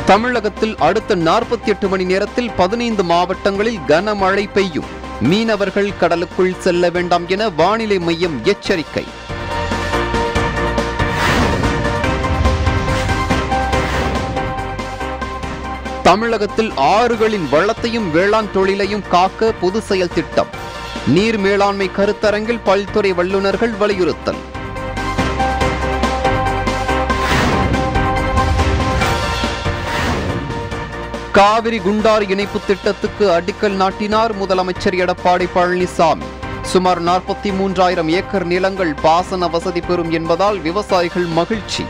தமிழகத்தில் அடுத்த நாற்பத்தி எட்டு மணி நேரத்தில் பதினைந்து மாவட்டங்களில் கனமழை பெய்யும் மீனவர்கள் கடலுக்குள் செல்ல வேண்டாம் என வானிலை மையம் எச்சரிக்கை தமிழகத்தில் ஆறுகளின் வளத்தையும் வேளாண் தொழிலையும் காக்க பொது செயல் திட்டம் நீர் மேலாண்மை கருத்தரங்கில் பல்துறை வல்லுநர்கள் வலியுறுத்தல் காவிரி குண்டாறு இணைப்பு திட்டத்துக்கு அடிக்கல் நாட்டினார் முதலமைச்சர் எடப்பாடி பழனிசாமி சுமார் நாற்பத்தி மூன்றாயிரம் ஏக்கர் நிலங்கள் பாசன வசதி பெறும் என்பதால் விவசாயிகள் மகிழ்ச்சி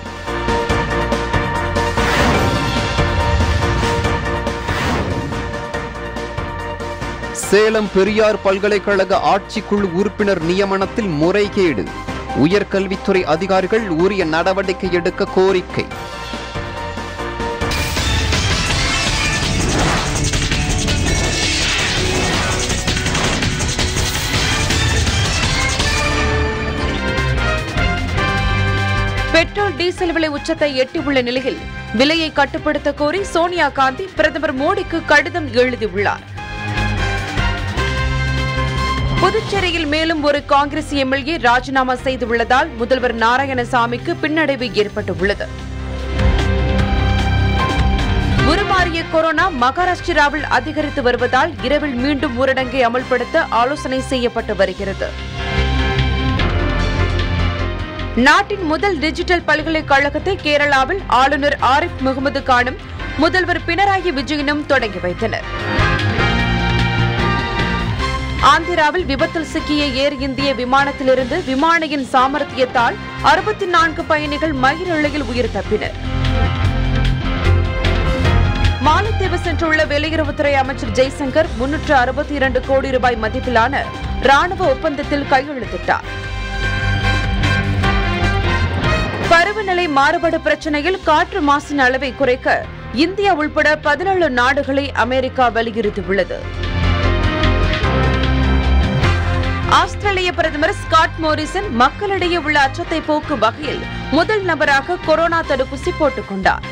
சேலம் பெரியார் பல்கலைக்கழக ஆட்சிக்குழு உறுப்பினர் நியமனத்தில் முறைகேடு உயர்கல்வித்துறை அதிகாரிகள் உரிய நடவடிக்கை எடுக்க கோரிக்கை பெட்ரோல் டீசல் விலை உச்சத்தை எட்டியுள்ள நிலையில் விலையை கட்டுப்படுத்த கோரி சோனியா காந்தி பிரதமர் மோடிக்கு கடிதம் எழுதியுள்ளார் புதுச்சேரியில் மேலும் ஒரு காங்கிரஸ் எம்எல்ஏ ராஜினாமா செய்துள்ளதால் முதல்வர் நாராயணசாமிக்கு பின்னடைவு ஏற்பட்டுள்ளது உருமாறிய கொரோனா மகாராஷ்டிராவில் அதிகரித்து வருவதால் இரவில் மீண்டும் ஊரடங்கை அமல்படுத்த ஆலோசனை செய்யப்பட்டு வருகிறது நாட்டின் முதல் டிஜிட்டல் பல்கலைக்கழகத்தை கேரளாவில் ஆளுநர் ஆரிஃப் முகமது கானும் முதல்வர் பினராயி விஜயனும் தொடங்கி வைத்தனர் ஆந்திராவில் விபத்தில் சிக்கிய ஏர் இந்திய விமானத்திலிருந்து விமானியின் சாமர்த்தியத்தால் அறுபத்தி நான்கு பயணிகள் மயிரிழையில் உயிர் தப்பினர் மாலத்தீவு சென்றுள்ள வெளியுறவுத்துறை அமைச்சர் ஜெய்சங்கர் முன்னூற்று அறுபத்தி இரண்டு கோடி ரூபாய் மதிப்பிலான ராணுவ ஒப்பந்தத்தில் கையெழுத்திட்டார் பருவநிலை மாறுபாடு பிரச்சனையில் காற்று மாசின் அளவை குறைக்க இந்தியா உள்பட பதினேழு நாடுகளை அமெரிக்கா வலியுறுத்தியுள்ளது ஆஸ்திரேலிய பிரதமர் ஸ்காட் மோரிசன் மக்களிடையே உள்ள அச்சத்தை போக்கும் வகையில் முதல் நபராக கொரோனா தடுப்பூசி போட்டுக் கொண்டார்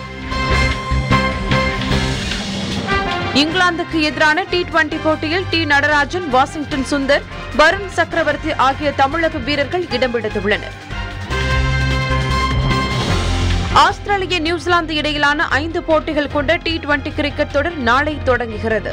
இங்கிலாந்துக்கு எதிரான டி டுவெண்டி போட்டியில் டி நடராஜன் வாஷிங்டன் சுந்தர் வருண் சக்கரவர்த்தி ஆகிய தமிழக வீரர்கள் இடம் பிடித்துள்ளனர் ஆஸ்திரேலிய நியூசிலாந்து இடையிலான ஐந்து போட்டிகள் கொண்ட டி டுவெண்டி கிரிக்கெட் தொடர் நாளை தொடங்குகிறது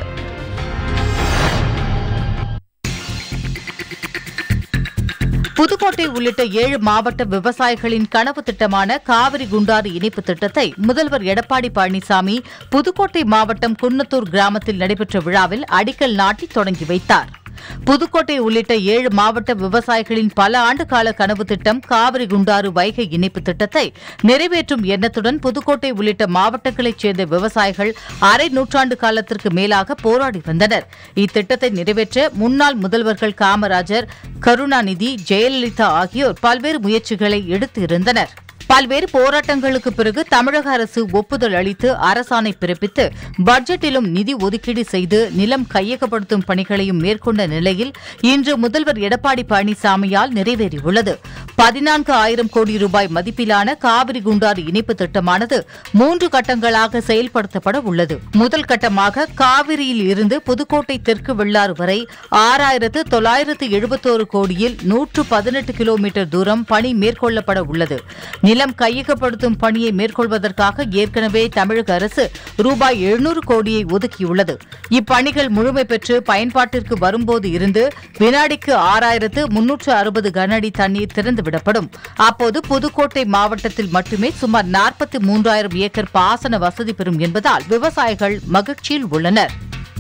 புதுக்கோட்டை உள்ளிட்ட ஏழு மாவட்ட விவசாயிகளின் கனவு திட்டமான காவிரி குண்டாறு இணைப்பு திட்டத்தை முதல்வர் எடப்பாடி பழனிசாமி புதுக்கோட்டை மாவட்டம் குன்னத்தூர் கிராமத்தில் நடைபெற்ற விழாவில் அடிக்கல் நாட்டி தொடங்கி வைத்தார் புதுக்கோட்டை உள்ளிட்ட ஏழு மாவட்ட விவசாயிகளின் பல ஆண்டு கால கனவு திட்டம் காவிரி குண்டாறு வைகை இணைப்பு திட்டத்தை நிறைவேற்றும் எண்ணத்துடன் புதுக்கோட்டை உள்ளிட்ட மாவட்டங்களைச் சேர்ந்த விவசாயிகள் அரை நூற்றாண்டு காலத்திற்கு மேலாக போராடி வந்தனர் இத்திட்டத்தை நிறைவேற்ற முன்னாள் முதல்வர்கள் காமராஜர் கருணாநிதி ஜெயலலிதா ஆகியோர் பல்வேறு முயற்சிகளை எடுத்து இருந்தனர் பல்வேறு போராட்டங்களுக்கு பிறகு தமிழக அரசு ஒப்புதல் அளித்து அரசாணை பிறப்பித்து பட்ஜெட்டிலும் நிதி ஒதுக்கீடு செய்து நிலம் கையகப்படுத்தும் பணிகளையும் மேற்கொண்ட நிலையில் இன்று முதல்வர் எடப்பாடி பழனிசாமியால் நிறைவேறியுள்ளது பதினான்கு ஆயிரம் கோடி ரூபாய் மதிப்பிலான காவிரி குண்டாறு இணைப்பு திட்டமானது மூன்று கட்டங்களாக செயல்படுத்தப்பட உள்ளது முதல் கட்டமாக காவிரியில் இருந்து புதுக்கோட்டை தெற்கு வெள்ளாறு வரை ஆறாயிரத்து தொள்ளாயிரத்து எழுபத்தோரு கோடியில் நூற்று பதினெட்டு கிலோமீட்டர் தூரம் பணி மேற்கொள்ளப்பட உள்ளது நிலம் கையகப்படுத்தும் பணியை மேற்கொள்வதற்காக ஏற்கனவே தமிழக அரசு ரூபாய் எழுநூறு கோடியை ஒதுக்கியுள்ளது இப்பணிகள் முழுமை பெற்று பயன்பாட்டிற்கு வரும்போது இருந்து வினாடிக்கு ஆறாயிரத்து முன்னூற்று அறுபது கனஅடி தண்ணீர் திறந்துவிடப்படும் அப்போது புதுக்கோட்டை மாவட்டத்தில் மட்டுமே சுமார் நாற்பத்தி மூன்றாயிரம் ஏக்கர் பாசன வசதி பெறும் என்பதால் விவசாயிகள் மகிழ்ச்சியில் உள்ளனர்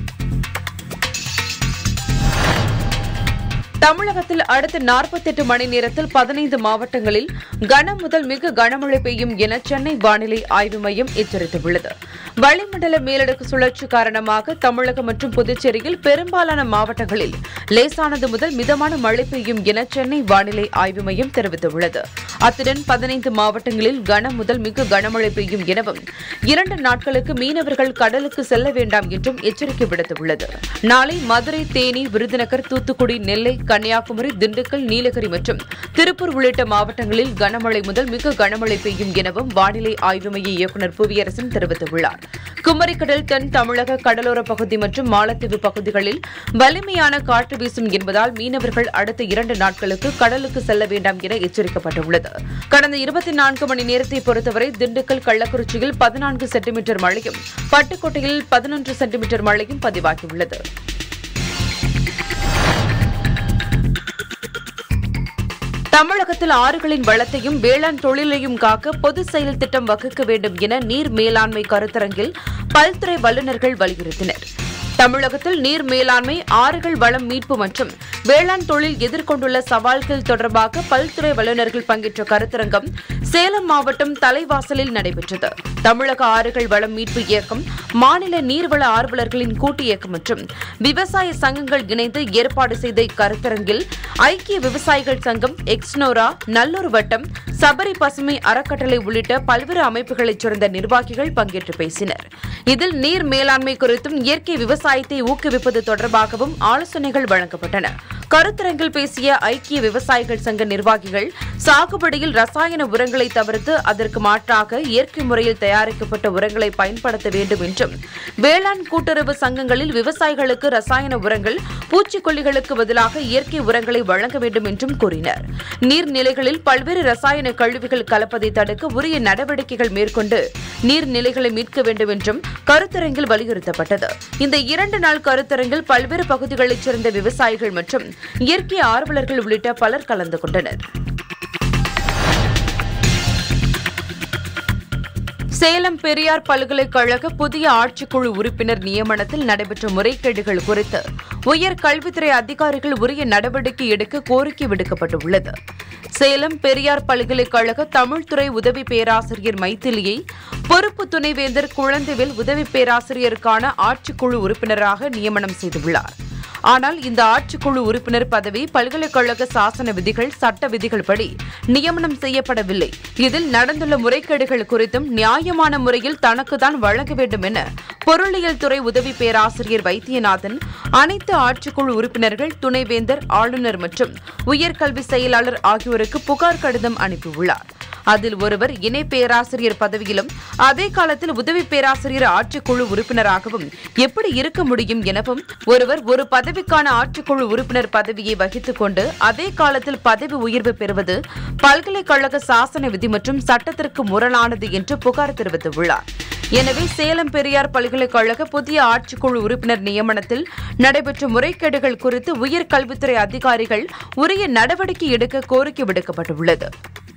தமிழகத்தில் அடுத்த 48 மணி நேரத்தில் பதினைந்து மாவட்டங்களில் கன முதல் மிக கனமழை பெய்யும் என சென்னை வானிலை ஆய்வு மையம் எச்சரித்துள்ளது வளிமண்டல மேலடுக்கு சுழற்சி காரணமாக தமிழகம் மற்றும் புதுச்சேரியில் பெரும்பாலான மாவட்டங்களில் லேசானது முதல் மிதமான மழை பெய்யும் என சென்னை வானிலை ஆய்வு மையம் தெரிவித்துள்ளது அத்துடன் பதினைந்து மாவட்டங்களில் கன முதல் மிக கனமழை பெய்யும் எனவும் இரண்டு நாட்களுக்கு மீனவர்கள் கடலுக்கு செல்ல வேண்டாம் என்றும் எச்சரிக்கை விடுத்துள்ளது நாளை மதுரை தேனி விருதுநகர் தூத்துக்குடி நெல்லை கன்னியாகுமரி திண்டுக்கல் நீலகிரி மற்றும் திருப்பூர் உள்ளிட்ட மாவட்டங்களில் கனமழை முதல் மிக கனமழை பெய்யும் எனவும் வானிலை ஆய்வு மைய இயக்குநர் புவியரசன் தெரிவித்துள்ளார் குமரிக்கடல் தென் தமிழக கடலோர பகுதி மற்றும் மாலத்தீவு பகுதிகளில் வலிமையான காற்று வீசும் என்பதால் மீனவர்கள் அடுத்த இரண்டு நாட்களுக்கு கடலுக்கு செல்ல வேண்டாம் என எச்சரிக்கப்பட்டுள்ளது கடந்த இருபத்தி நான்கு மணி நேரத்தை பொறுத்தவரை திண்டுக்கல் கள்ளக்குறிச்சியில் பதினான்கு சென்டிமீட்டர் மழையும் பட்டுக்கோட்டையில் பதினொன்று சென்டிமீட்டர் மழையும் பதிவாகியுள்ளது தமிழகத்தில் ஆறுகளின் வளத்தையும் வேளாண் தொழிலையும் காக்க பொது செயல் திட்டம் வகுக்க வேண்டும் என நீர் மேலாண்மை கருத்தரங்கில் பல்துறை வல்லுநர்கள் வலியுறுத்தினர் தமிழகத்தில் நீர் மேலாண்மை ஆறுகள் வளம் மீட்பு மற்றும் வேளாண் தொழில் எதிர்கொண்டுள்ள சவால்கள் தொடர்பாக பல்துறை வல்லுநர்கள் பங்கேற்ற கருத்தரங்கம் சேலம் மாவட்டம் தலைவாசலில் நடைபெற்றது தமிழக ஆறுகள் வளம் மீட்பு இயக்கம் மாநில நீர்வள ஆர்வலர்களின் கூட்டு இயக்கம் மற்றும் விவசாய சங்கங்கள் இணைந்து ஏற்பாடு செய்த இக்கருத்தரங்கில் ஐக்கிய விவசாயிகள் சங்கம் எக்ஸ்னோரா நல்லூர் வட்டம் சபரி பசுமை அறக்கட்டளை உள்ளிட்ட பல்வேறு அமைப்புகளைச் சேர்ந்த நிர்வாகிகள் பங்கேற்று பேசினர் இதில் நீர் மேலாண்மை குறித்தும் இயற்கை விவசாயத்தை ஊக்குவிப்பது தொடர்பாகவும் ஆலோசனைகள் வழங்கப்பட்டன கருத்தரங்கில் பேசிய ஐக்கிய விவசாயிகள் சங்க நிர்வாகிகள் சாகுபடியில் ரசாயன உரங்களை தவிர்த்து அதற்கு மாற்றாக இயற்கை முறையில் தயாரிக்கப்பட்ட உரங்களை பயன்படுத்த வேண்டும் என்றும் வேளாண் கூட்டுறவு சங்கங்களில் விவசாயிகளுக்கு ரசாயன உரங்கள் பூச்சிக்கொல்லிகளுக்கு பதிலாக இயற்கை உரங்களை வழங்க வேண்டும் என்றும் கூறினர் நீர்நிலைகளில் பல்வேறு ரசாயன கழிவுகள் கலப்பதை தடுக்க உரிய நடவடிக்கைகள் மேற்கொண்டு நீர்நிலைகளை மீட்க வேண்டும் என்றும் கருத்தரங்கில் வலியுறுத்தப்பட்டது இந்த இரண்டு நாள் கருத்தரங்கில் பல்வேறு பகுதிகளைச் சேர்ந்த விவசாயிகள் மற்றும் இயற்கை ஆர்வலர்கள் உள்ளிட்ட பலர் கலந்து கொண்டனர் சேலம் பெரியார் பல்கலைக்கழக புதிய ஆட்சிக்குழு உறுப்பினர் நியமனத்தில் நடைபெற்ற முறைகேடுகள் குறித்து உயர் கல்வித்துறை அதிகாரிகள் உரிய நடவடிக்கை எடுக்க கோரிக்கை விடுக்கப்பட்டுள்ளது சேலம் பெரியார் பல்கலைக்கழக தமிழ்துறை உதவி பேராசிரியர் மைத்திலியை பொறுப்பு துணைவேந்தர் குழந்தைவேல் உதவி பேராசிரியருக்கான ஆட்சிக்குழு உறுப்பினராக நியமனம் செய்துள்ளார் ஆனால் இந்த ஆட்சிக்குழு உறுப்பினர் பதவி பல்கலைக்கழக சாசன விதிகள் சட்ட விதிகள் படி நியமனம் செய்யப்படவில்லை இதில் நடந்துள்ள முறைகேடுகள் குறித்தும் நியாயமான முறையில் தனக்குதான் வழங்க வேண்டும் என பொருளியல் துறை உதவி பேராசிரியர் வைத்தியநாதன் அனைத்து ஆட்சிக்குழு உறுப்பினர்கள் துணைவேந்தர் ஆளுநர் மற்றும் உயர்கல்வி செயலாளர் ஆகியோருக்கு புகார் கடிதம் அனுப்பியுள்ளார் அதில் ஒருவர் இணை பேராசிரியர் பதவியிலும் அதே காலத்தில் உதவி பேராசிரியர் ஆட்சிக்குழு உறுப்பினராகவும் எப்படி இருக்க முடியும் எனவும் ஒருவர் ஒரு பதவிக்கான ஆட்சிக்குழு உறுப்பினர் பதவியை வகித்துக் கொண்டு அதே காலத்தில் பதவி உயர்வு பெறுவது பல்கலைக்கழக சாசன விதி மற்றும் சட்டத்திற்கு முரணானது என்று புகார் தெரிவித்துள்ளார் எனவே சேலம் பெரியார் பல்கலைக்கழக புதிய ஆட்சிக்குழு உறுப்பினர் நியமனத்தில் நடைபெற்ற முறைகேடுகள் குறித்து உயர்கல்வித்துறை அதிகாரிகள் உரிய நடவடிக்கை எடுக்க கோரிக்கை விடுக்கப்பட்டுள்ளது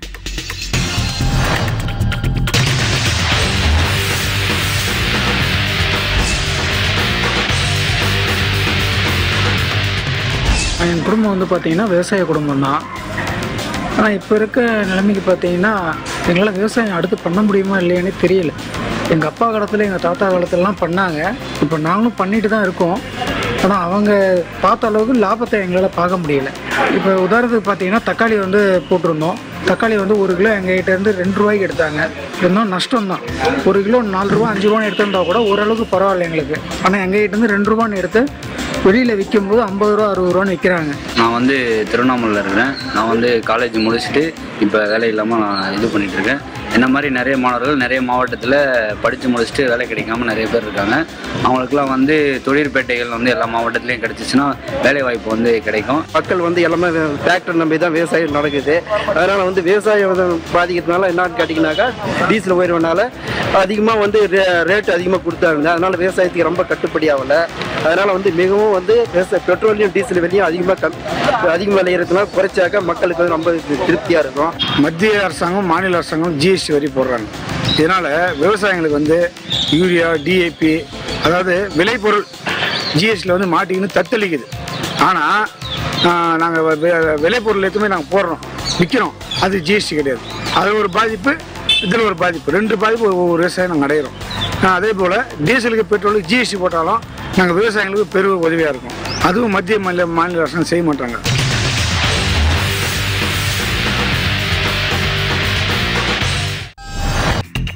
என் குடும்பம் வந்து பார்த்திங்கன்னா விவசாய குடும்பம் தான் ஆனால் இப்போ இருக்க நிலைமைக்கு பார்த்தீங்கன்னா எங்களால் விவசாயம் அடுத்து பண்ண முடியுமா இல்லையானே தெரியல எங்கள் அப்பா காலத்தில் எங்கள் தாத்தா காலத்துலலாம் பண்ணாங்க இப்போ நாங்களும் பண்ணிட்டு தான் இருக்கோம் ஆனால் அவங்க பார்த்த அளவுக்கு லாபத்தை எங்களால் பார்க்க முடியல இப்போ உதாரணத்துக்கு பார்த்தீங்கன்னா தக்காளி வந்து போட்டிருந்தோம் தக்காளி வந்து ஒரு கிலோ எங்ககிட்ட இருந்து ரெண்டு ரூபாய்க்கு எடுத்தாங்க இருந்தாலும் நஷ்டம் தான் ஒரு கிலோ நாலு ரூபா அஞ்சு ரூபான்னு எடுத்திருந்தா கூட ஓரளவுக்கு பரவாயில்ல எங்களுக்கு ஆனால் எங்ககிட்ட இருந்து ரெண்டு ரூபான்னு எடுத்து வெளியில் விற்கும்போது ஐம்பது ரூபா அறுபது ரூபான்னு விற்கிறாங்க நான் வந்து திருவண்ணாமலையில் இருக்கிறேன் நான் வந்து காலேஜ் முடிச்சுட்டு இப்போ வேலை இல்லாமல் நான் இது பண்ணிட்டு இருக்கேன் என்ன மாதிரி நிறைய மாணவர்கள் நிறைய மாவட்டத்தில் படித்து முடிச்சுட்டு வேலை கிடைக்காம நிறைய பேர் இருக்காங்க அவங்களுக்குலாம் வந்து தொழிற்பேட்டைகள் வந்து எல்லா மாவட்டத்துலேயும் கிடைச்சிச்சுன்னா வேலை வாய்ப்பு வந்து கிடைக்கும் மக்கள் வந்து எல்லாமே டிராக்டர் நம்பி தான் விவசாயம் நடக்குது அதனால் வந்து விவசாயம் வந்து பாதிக்கிறதுனால என்னன்னு கேட்டிங்கனாக்கா டீசல் உயர்வுனால அதிகமாக வந்து ரேட் அதிகமாக கொடுத்தாங்க அதனால் விவசாயத்துக்கு ரொம்ப கட்டுப்படி ஆகலை அதனால் வந்து மிகவும் வந்து விவசாய பெட்ரோலையும் டீசல் விலையும் அதிகமாக கம் அதிகம் விளையிறதுனால குறைச்சாக்க மக்களுக்கு வந்து ரொம்ப திருப்தியாக இருக்கும் மத்திய அரசாங்கம் மாநில அரசாங்கம் ஜிஎஸ்டி வரி போடுறாங்க இதனால் விவசாயிகளுக்கு வந்து யூரியா டிஏபி அதாவது விளைபொருள் ஜிஎஸ்டியில் வந்து மாட்டிக்கின்னு தத்தளிக்குது ஆனால் நாங்கள் விளைபொருள் எதுவுமே நாங்கள் போடுறோம் விற்கிறோம் அது ஜிஎஸ்டி கிடையாது அது ஒரு பாதிப்பு இதில் ஒரு பாதிப்பு ரெண்டு பாதிப்பு ஒவ்வொரு விவசாயம் நாங்கள் அடையிறோம் ஆஹ் அதே போல் டீசலுக்கு பெட்ரோலுக்கு ஜிஎஸ்டி போட்டாலும் நாங்கள் விவசாயிகளுக்கு பெரு உதவியாக இருக்கும் அதுவும் மத்திய மாநில மாநில அரசாங்கம் செய்ய மாட்டாங்க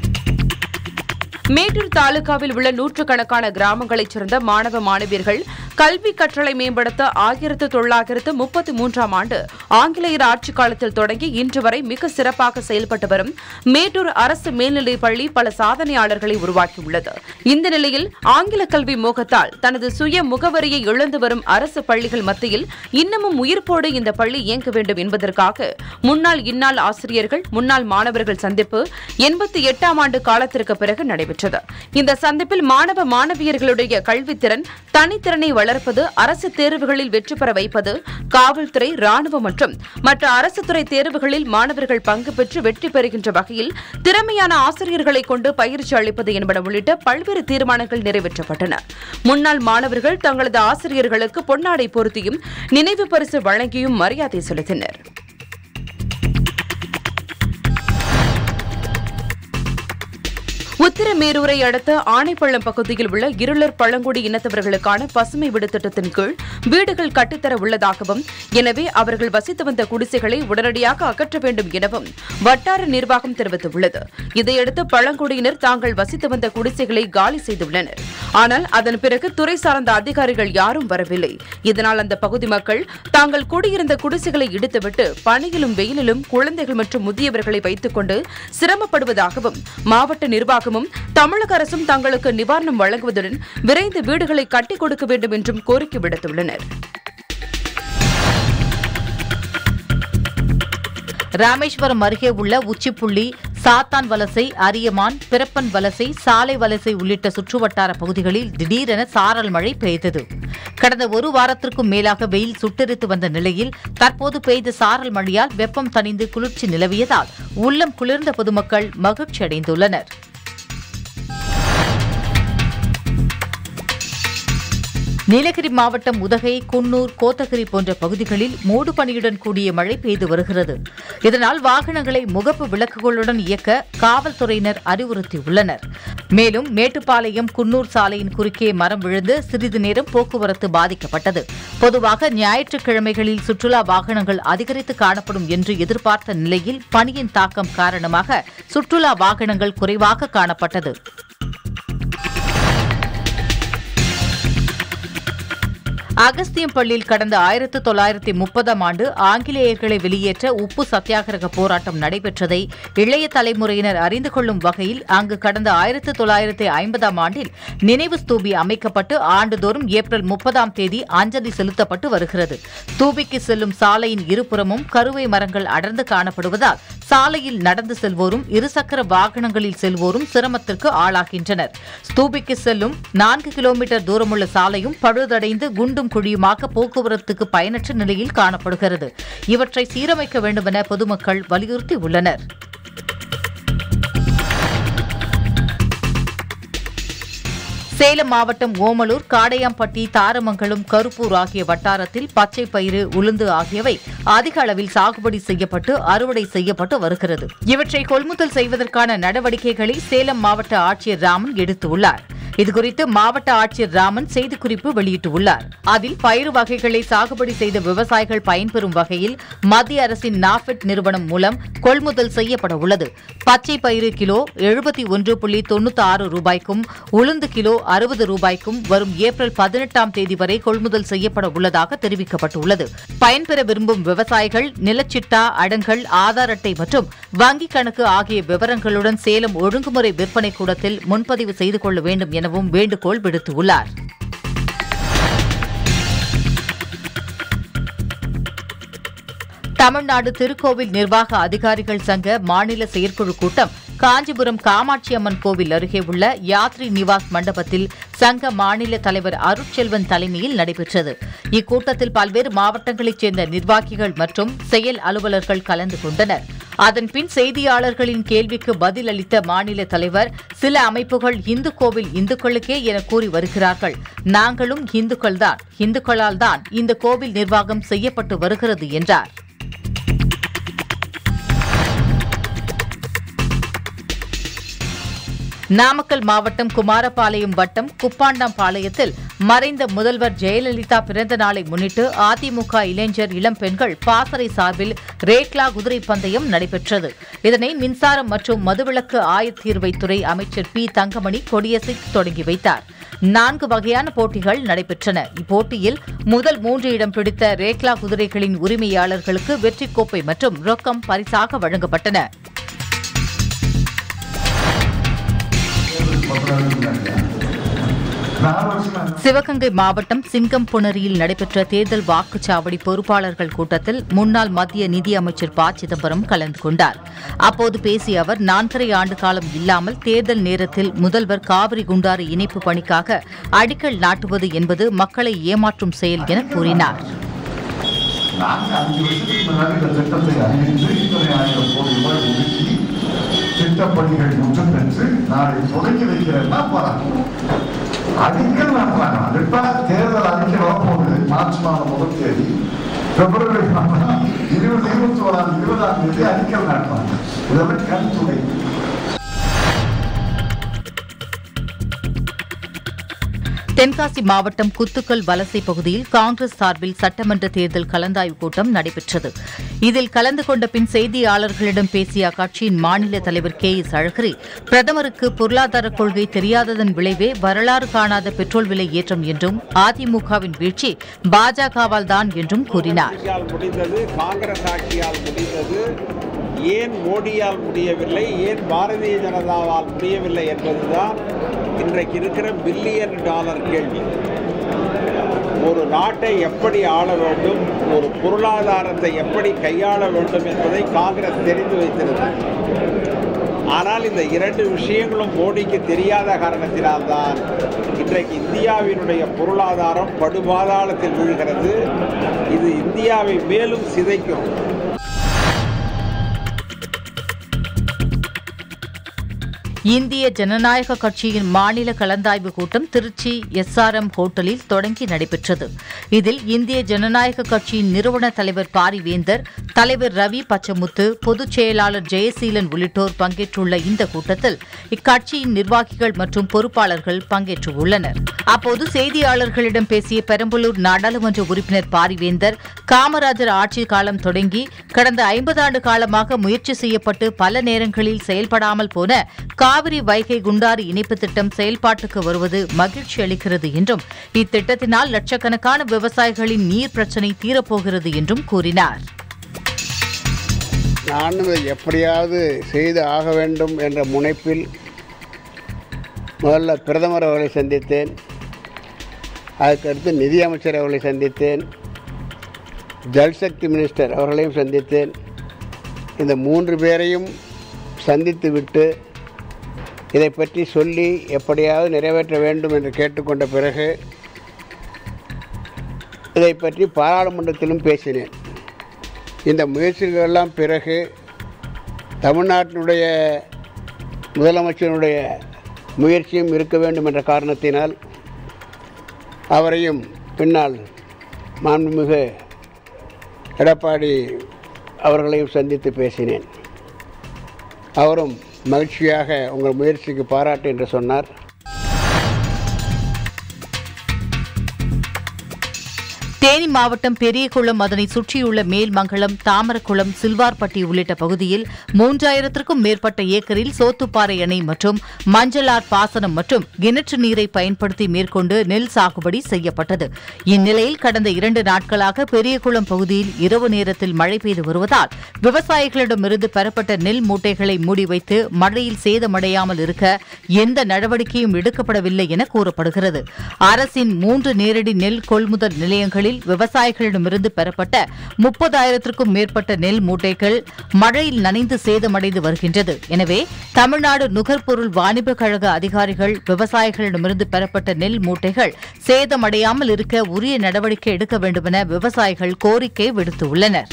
மேட்டூர் தாலுகாவில் உள்ள நூற்றுக்கணக்கான கிராமங்களைச் சேர்ந்த மாணவ மாணவியர்கள் கல்வி கற்றலை மேம்படுத்த ஆயிரத்து தொள்ளாயிரத்து முப்பத்தி மூன்றாம் ஆண்டு ஆங்கிலேயர் ஆட்சிக் காலத்தில் தொடங்கி இன்று வரை மிக சிறப்பாக செயல்பட்டு வரும் மேட்டூர் அரசு மேல்நிலைப் பள்ளி பல சாதனையாளர்களை உருவாக்கியுள்ளது இந்த நிலையில் ஆங்கில கல்வி மோகத்தால் தனது சுய முகவரியை இழந்து வரும் அரசு பள்ளிகள் மத்தியில் இன்னமும் உயிர்ப்போடு இந்த பள்ளி இயங்க வேண்டும் என்பதற்காக முன்னாள் இந்நாள் ஆசிரியர்கள் முன்னாள் மாணவர்கள் சந்திப்பு எண்பத்தி எட்டாம் ஆண்டு காலத்திற்கு பிறகு நடைபெற்றது இந்த சந்திப்பில் மாணவ மாணவியர்களுடைய கல்வித்திறன் தனித்திறனை வளர்ப்பது அரசு தேர்வுகளில் வெற்றி பெற வைப்பது காவல்துறை ராணுவம் மற்றும் மற்ற அரசு துறை தேர்வுகளில் மாணவர்கள் பங்கு பெற்று வெற்றி பெறுகின்ற வகையில் திறமையான ஆசிரியர்களை கொண்டு பயிற்சி அளிப்பது என்பன உள்ளிட்ட பல்வேறு தீர்மானங்கள் நிறைவேற்றப்பட்டன முன்னாள் மாணவர்கள் தங்களது ஆசிரியர்களுக்கு பொன்னாடை பொருத்தியும் நினைவு பரிசு வழங்கியும் மரியாதை செலுத்தினர் உத்திரமேரூரை அடுத்த ஆனைப்பள்ளம் பகுதியில் உள்ள இருளர் பழங்குடி இனத்தவர்களுக்கான பசுமை வீடு திட்டத்தின் கீழ் வீடுகள் கட்டித்தர உள்ளதாகவும் எனவே அவர்கள் வசித்து வந்த குடிசைகளை உடனடியாக அகற்ற வேண்டும் எனவும் வட்டார நிர்வாகம் தெரிவித்துள்ளது இதையடுத்து பழங்குடியினர் தாங்கள் வசித்து வந்த குடிசைகளை காலி செய்துள்ளனர் ஆனால் அதன் பிறகு துறை சார்ந்த அதிகாரிகள் யாரும் வரவில்லை இதனால் அந்த பகுதி மக்கள் தாங்கள் குடியிருந்த குடிசைகளை இடித்துவிட்டு பனியிலும் வெயிலிலும் குழந்தைகள் மற்றும் முதியவர்களை வைத்துக் கொண்டு சிரமப்படுவதாகவும் மாவட்ட நிர்வாகமும் தமிழக அரசும் தங்களுக்கு நிவாரணம் வழங்குவதுடன் விரைந்து வீடுகளை கட்டிக் கொடுக்க வேண்டும் என்றும் கோரிக்கை விடுத்துள்ளனர் ராமேஸ்வரம் அருகே உள்ள உச்சிப்புள்ளி சாத்தான் வலசை அரியமான் பிறப்பன் வலசை சாலை வலசை உள்ளிட்ட சுற்றுவட்டார பகுதிகளில் திடீரென சாரல் மழை பெய்தது கடந்த ஒரு வாரத்திற்கும் மேலாக வெயில் சுட்டெரித்து வந்த நிலையில் தற்போது பெய்த சாரல் மழையால் வெப்பம் தணிந்து குளிர்ச்சி நிலவியதால் உள்ளம் குளிர்ந்த பொதுமக்கள் மகிழ்ச்சி அடைந்துள்ளனர் நீலகிரி மாவட்டம் உதகை குன்னூர் கோத்தகிரி போன்ற பகுதிகளில் மூடு பனியுடன் கூடிய மழை பெய்து வருகிறது இதனால் வாகனங்களை முகப்பு விளக்குகளுடன் இயக்க காவல்துறையினர் அறிவுறுத்தியுள்ளனர் மேலும் மேட்டுப்பாளையம் குன்னூர் சாலையின் குறுக்கே மரம் விழுந்து சிறிது நேரம் போக்குவரத்து பாதிக்கப்பட்டது பொதுவாக ஞாயிற்றுக்கிழமைகளில் சுற்றுலா வாகனங்கள் அதிகரித்து காணப்படும் என்று எதிர்பார்த்த நிலையில் பனியின் தாக்கம் காரணமாக சுற்றுலா வாகனங்கள் குறைவாக காணப்பட்டது அகஸ்தியம்பள்ளியில் கடந்த ஆயிரத்து தொள்ளாயிரத்தி முப்பதாம் ஆண்டு ஆங்கிலேயர்களை வெளியேற்ற உப்பு சத்தியாகிரக போராட்டம் நடைபெற்றதை இளைய தலைமுறையினர் அறிந்து கொள்ளும் வகையில் அங்கு கடந்த ஆயிரத்து தொள்ளாயிரத்தி ஐம்பதாம் ஆண்டில் நினைவு ஸ்தூபி அமைக்கப்பட்டு ஆண்டுதோறும் ஏப்ரல் முப்பதாம் தேதி அஞ்சலி செலுத்தப்பட்டு வருகிறது ஸ்தூபிக்கு செல்லும் சாலையின் இருபுறமும் கருவை மரங்கள் அடர்ந்து காணப்படுவதால் சாலையில் நடந்து செல்வோரும் இருசக்கர வாகனங்களில் செல்வோரும் சிரமத்திற்கு ஆளாகின்றனர் ஸ்தூபிக்கு செல்லும் நான்கு கிலோமீட்டர் தூரமுள்ள சாலையும் பழுதடைந்து குண்டும் குழியுமாக போக்குவரத்துக்கு பயனற்ற நிலையில் காணப்படுகிறது இவற்றை சீரமைக்க வேண்டுமென பொதுமக்கள் வலியுறுத்தியுள்ளனர் சேலம் மாவட்டம் ஓமலூர் காடையாம்பட்டி தாரமங்கலம் கருப்பூர் ஆகிய வட்டாரத்தில் பச்சை பயிறு உளுந்து ஆகியவை அதிக அளவில் சாகுபடி செய்யப்பட்டு அறுவடை செய்யப்பட்டு வருகிறது இவற்றை கொள்முதல் செய்வதற்கான நடவடிக்கைகளை சேலம் மாவட்ட ஆட்சியர் ராமன் எடுத்துள்ளார் இதுகுறித்து மாவட்ட ஆட்சியர் ராமன் செய்திக்குறிப்பு வெளியிட்டுள்ளார் அதில் பயிறு வகைகளை சாகுபடி செய்த விவசாயிகள் பயன்பெறும் வகையில் மத்திய அரசின் நாஃபெட் நிறுவனம் மூலம் கொள்முதல் செய்யப்பட உள்ளது பச்சை பயிறு கிலோ எழுபத்தி ஒன்று புள்ளி தொண்ணூத்தி ஆறு ரூபாய்க்கும் உளுந்து கிலோ அறுபது ரூபாய்க்கும் வரும் ஏப்ரல் பதினெட்டாம் தேதி வரை கொள்முதல் செய்யப்பட உள்ளதாக தெரிவிக்கப்பட்டுள்ளது பயன்பெற விரும்பும் விவசாயிகள் நிலச்சிட்டா அடங்கல் ஆதார் அட்டை மற்றும் வங்கிக் கணக்கு ஆகிய விவரங்களுடன் சேலம் ஒழுங்குமுறை விற்பனை கூடத்தில் முன்பதிவு செய்து கொள்ள வேண்டும் எனவும் வேண்டுகோள் விடுத்துள்ளார் தமிழ்நாடு திருக்கோவில் நிர்வாக அதிகாரிகள் சங்க மாநில செயற்குழு கூட்டம் காஞ்சிபுரம் காமாட்சி அம்மன் கோவில் அருகே உள்ள யாத்ரி நிவாஸ் மண்டபத்தில் சங்க மாநில தலைவர் அருட்செல்வன் தலைமையில் நடைபெற்றது இக்கூட்டத்தில் பல்வேறு மாவட்டங்களைச் சேர்ந்த நிர்வாகிகள் மற்றும் செயல் அலுவலர்கள் கலந்து கொண்டனர் அதன்பின் செய்தியாளர்களின் கேள்விக்கு பதில் அளித்த மாநில தலைவர் சில அமைப்புகள் இந்து கோவில் இந்துக்களுக்கே என கூறி வருகிறார்கள் நாங்களும் இந்துக்கள்தான் இந்துக்களால் தான் இந்த கோவில் நிர்வாகம் செய்யப்பட்டு வருகிறது என்றார் நாமக்கல் மாவட்டம் குமாரபாளையம் வட்டம் குப்பாண்டாம்பாளையத்தில் மறைந்த முதல்வர் ஜெயலலிதா பிறந்த நாளை முன்னிட்டு அதிமுக இளைஞர் இளம் பெண்கள் பாசறை சார்பில் ரேக்லா குதிரை பந்தயம் நடைபெற்றது இதனை மின்சாரம் மற்றும் மதுவிலக்கு ஆயத்தீர்வைத்துறை அமைச்சர் பி தங்கமணி கொடியசைத்து தொடங்கி வைத்தார் நான்கு வகையான போட்டிகள் நடைபெற்றன இப்போட்டியில் முதல் மூன்று இடம் பிடித்த ரேக்லா குதிரைகளின் உரிமையாளர்களுக்கு வெற்றி கோப்பை மற்றும் ரொக்கம் பரிசாக வழங்கப்பட்டன சிவகங்கை மாவட்டம் சிங்கம்புணரியில் நடைபெற்ற தேர்தல் வாக்குச்சாவடி பொறுப்பாளர்கள் கூட்டத்தில் முன்னாள் மத்திய நிதி அமைச்சர் ப சிதம்பரம் கலந்து கொண்டார் அப்போது பேசிய அவர் நான்கரை ஆண்டு காலம் இல்லாமல் தேர்தல் நேரத்தில் முதல்வர் காவிரி குண்டாறு இணைப்பு பணிக்காக அடிக்கல் நாட்டுவது என்பது மக்களை ஏமாற்றும் செயல் என கூறினார் நாங்கள் அஞ்சு வருஷத்துக்கு முன்னாடி இந்த திட்டத்தை அறிவித்து இத்தனை ஆயிரம் கோடி ரூபாய் ஒதுக்கி திட்டப்பணிகள் முற்றம் பெற்று நாளை தொடங்கி வைக்கிறேன்னா பாராட்டுவோம் அடிக்கல் நாட்டுறாங்க அதுப்பா தேர்தல் அறிக்கை வரப்போகுது மார்ச் மாதம் முதல் தேதி பிப்ரவரி மாதம் இருபது இருபத்தி ஓராம் இருபதாம் தேதி அடிக்கல் நாட்டுறாங்க இதெல்லாம் கண் துணை தென்காசி மாவட்டம் குத்துக்கல் வலசை பகுதியில் காங்கிரஸ் சார்பில் சட்டமன்ற தேர்தல் கலந்தாய்வு கூட்டம் நடைபெற்றது இதில் கலந்து கொண்ட பின் செய்தியாளர்களிடம் பேசிய அக்கட்சியின் மாநில தலைவர் கே எஸ் அழகிரி பிரதமருக்கு பொருளாதார கொள்கை தெரியாததன் விளைவே வரலாறு காணாத பெட்ரோல் விலை ஏற்றம் என்றும் அதிமுகவின் வீழ்ச்சி பாஜகவால் தான் என்றும் கூறினார் ஆட்சியால் முடிந்தது காங்கிரஸ் ஆட்சியால் முடிந்தது ஏன் மோடியால் முடியவில்லை ஏன் பாரதிய ஜனதாவால் முடியவில்லை என்பதுதான் இன்றைக்கு இருக்கிற பில்லியன் டாலர் கேள்வி ஒரு நாட்டை எப்படி ஆள வேண்டும் ஒரு பொருளாதாரத்தை எப்படி கையாள வேண்டும் என்பதை காங்கிரஸ் தெரிந்து வைத்திருந்தது ஆனால் இந்த இரண்டு விஷயங்களும் மோடிக்கு தெரியாத காரணத்தினால்தான் இன்றைக்கு இந்தியாவினுடைய பொருளாதாரம் படுபாதாளத்தில் விழுகிறது இது இந்தியாவை மேலும் சிதைக்கும் இந்திய ஜனநாயக கட்சியின் மாநில கலந்தாய்வு கூட்டம் திருச்சி எஸ்ஆர்எம் ஹோட்டலில் தொடங்கி நடைபெற்றது இதில் இந்திய ஜனநாயக கட்சியின் நிறுவன தலைவர் பாரிவேந்தர் தலைவர் ரவி பச்சமுத்து பொதுச் செயலாளர் ஜெயசீலன் உள்ளிட்டோர் பங்கேற்றுள்ள இந்த கூட்டத்தில் இக்கட்சியின் நிர்வாகிகள் மற்றும் பொறுப்பாளர்கள் பங்கேற்றுள்ளனர் அப்போது செய்தியாளர்களிடம் பேசிய பெரம்பலூர் நாடாளுமன்ற உறுப்பினர் பாரிவேந்தர் காமராஜர் ஆட்சி காலம் தொடங்கி கடந்த ஐம்பது ஆண்டு காலமாக முயற்சி செய்யப்பட்டு பல நேரங்களில் செயல்படாமல் போன காவிரி வைகை குண்டாறு இணைப்பு திட்டம் செயல்பாட்டுக்கு வருவது மகிழ்ச்சி அளிக்கிறது என்றும் இத்திட்டத்தினால் லட்சக்கணக்கான விவசாயிகளின் நீர் பிரச்சினை தீரப்போகிறது என்றும் கூறினார் நானும் இதை எப்படியாவது செய்து ஆக வேண்டும் என்ற முனைப்பில் முதல்ல பிரதமர் அவர்களை சந்தித்தேன் அதுக்கடுத்து நிதியமைச்சர் அவர்களை சந்தித்தேன் ஜல்சக்தி மினிஸ்டர் அவர்களையும் சந்தித்தேன் இந்த மூன்று பேரையும் சந்தித்து விட்டு இதை பற்றி சொல்லி எப்படியாவது நிறைவேற்ற வேண்டும் என்று கேட்டுக்கொண்ட பிறகு இதை பற்றி பாராளுமன்றத்திலும் பேசினேன் இந்த முயற்சிகளெல்லாம் பிறகு தமிழ்நாட்டினுடைய முதலமைச்சருடைய முயற்சியும் இருக்க வேண்டும் என்ற காரணத்தினால் அவரையும் பின்னால் மாண்புமிகு எடப்பாடி அவர்களையும் சந்தித்து பேசினேன் அவரும் மகிழ்ச்சியாக உங்கள் முயற்சிக்கு பாராட்டு என்று சொன்னார் தேனி மாவட்டம் பெரியகுளம் அதனை சுற்றியுள்ள மேல்மங்கலம் தாமரக்குளம் சில்வார்பட்டி உள்ளிட்ட பகுதியில் மூன்றாயிரத்திற்கும் மேற்பட்ட ஏக்கரில் சோத்துப்பாறை அணை மற்றும் மஞ்சளார் பாசனம் மற்றும் கிணற்று நீரை பயன்படுத்தி மேற்கொண்டு நெல் சாகுபடி செய்யப்பட்டது இந்நிலையில் கடந்த இரண்டு நாட்களாக பெரியகுளம் பகுதியில் இரவு நேரத்தில் மழை பெய்து வருவதால் விவசாயிகளிடமிருந்து பெறப்பட்ட நெல் மூட்டைகளை மூடி வைத்து மழையில் சேதமடையாமல் இருக்க எந்த நடவடிக்கையும் எடுக்கப்படவில்லை என கூறப்படுகிறது அரசின் மூன்று நேரடி நெல் கொள்முதல் நிலையங்களில் விவசாயிகளிடமிருந்து பெறப்பட்ட முப்பதாயிரத்திற்கும் மேற்பட்ட நெல் மூட்டைகள் மழையில் நனைந்து சேதமடைந்து வருகின்றது எனவே தமிழ்நாடு நுகர்பொருள் வாணிப கழக அதிகாரிகள் விவசாயிகளிடமிருந்து பெறப்பட்ட நெல் மூட்டைகள் சேதமடையாமல் இருக்க உரிய நடவடிக்கை எடுக்க வேண்டுமென விவசாயிகள் கோரிக்கை விடுத்துள்ளனர்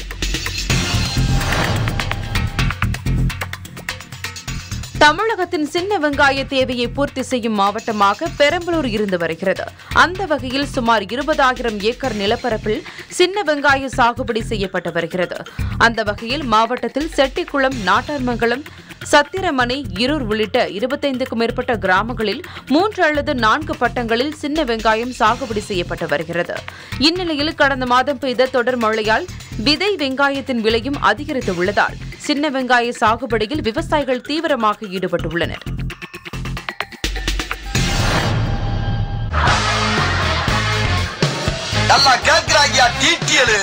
தமிழகத்தின் சின்ன வெங்காய தேவையை பூர்த்தி செய்யும் மாவட்டமாக பெரம்பலூர் இருந்து வருகிறது அந்த வகையில் சுமார் இருபதாயிரம் ஏக்கர் நிலப்பரப்பில் சின்ன வெங்காய சாகுபடி செய்யப்பட்டு வருகிறது அந்த வகையில் மாவட்டத்தில் செட்டிக்குளம் நாட்டார்மங்கலம் சத்திரமனை இருர் உள்ளிட்ட இருபத்தைந்துக்கும் மேற்பட்ட கிராமங்களில் மூன்று அல்லது நான்கு பட்டங்களில் சின்ன வெங்காயம் சாகுபடி செய்யப்பட்டு வருகிறது இந்நிலையில் கடந்த மாதம் பெய்த தொடர் மழையால் விதை வெங்காயத்தின் விலையும் அதிகரித்து உள்ளதால் சின்ன வெங்காய சாகுபடியில் விவசாயிகள் தீவிரமாக ஈடுபட்டுள்ளனர் நல்லா கேக்குறாங்கயா டீட்டியலு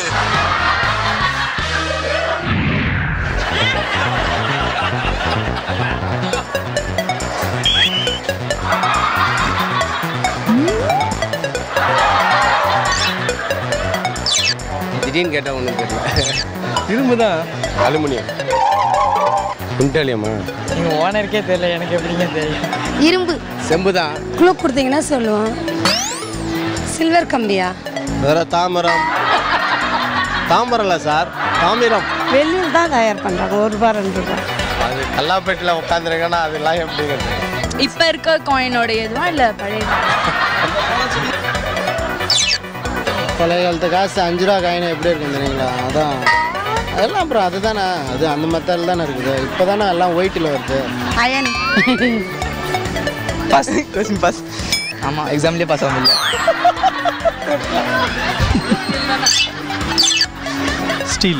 திடீர்னு கேட்டால் ஒன்றும் தெரியல இரும்பு தான் அலுமினியம் குண்டாலியம்மா நீங்கள் ஓனருக்கே தெரியல எனக்கு எப்படிங்க தெரியும் இரும்பு செம்பு தான் குழு கொடுத்தீங்கன்னா சொல்லுவோம் சில்வர் கம்பியா வேற தாமரம் தாமரம்ல சார் தாமிரம் வெள்ளியில் தான் தயார் பண்ணுறாங்க ஒரு ரூபா ரெண்டு ரூபா அது கல்லாப்பேட்டில் உட்காந்துருக்கேன்னா அதெல்லாம் எப்படிங்கிறது இப்போ இருக்க காயினோட இதுவா இல்லை பழைய பழைய காலத்து காசு அஞ்சு ரூபா காயின் எப்படி இருக்கும் தெரியுங்களா அதான் அதெல்லாம் அப்புறம் அதுதானே அது அந்த மெத்தடில் தானே இருக்குது இப்போ தானே எல்லாம் ஒயிட்டில் வருது அயன் பாஸ் கொஸ்டின் பாஸ் ஆமாம் எக்ஸாம்லேயே பாஸ் ஆக முடியல ஸ்டீல்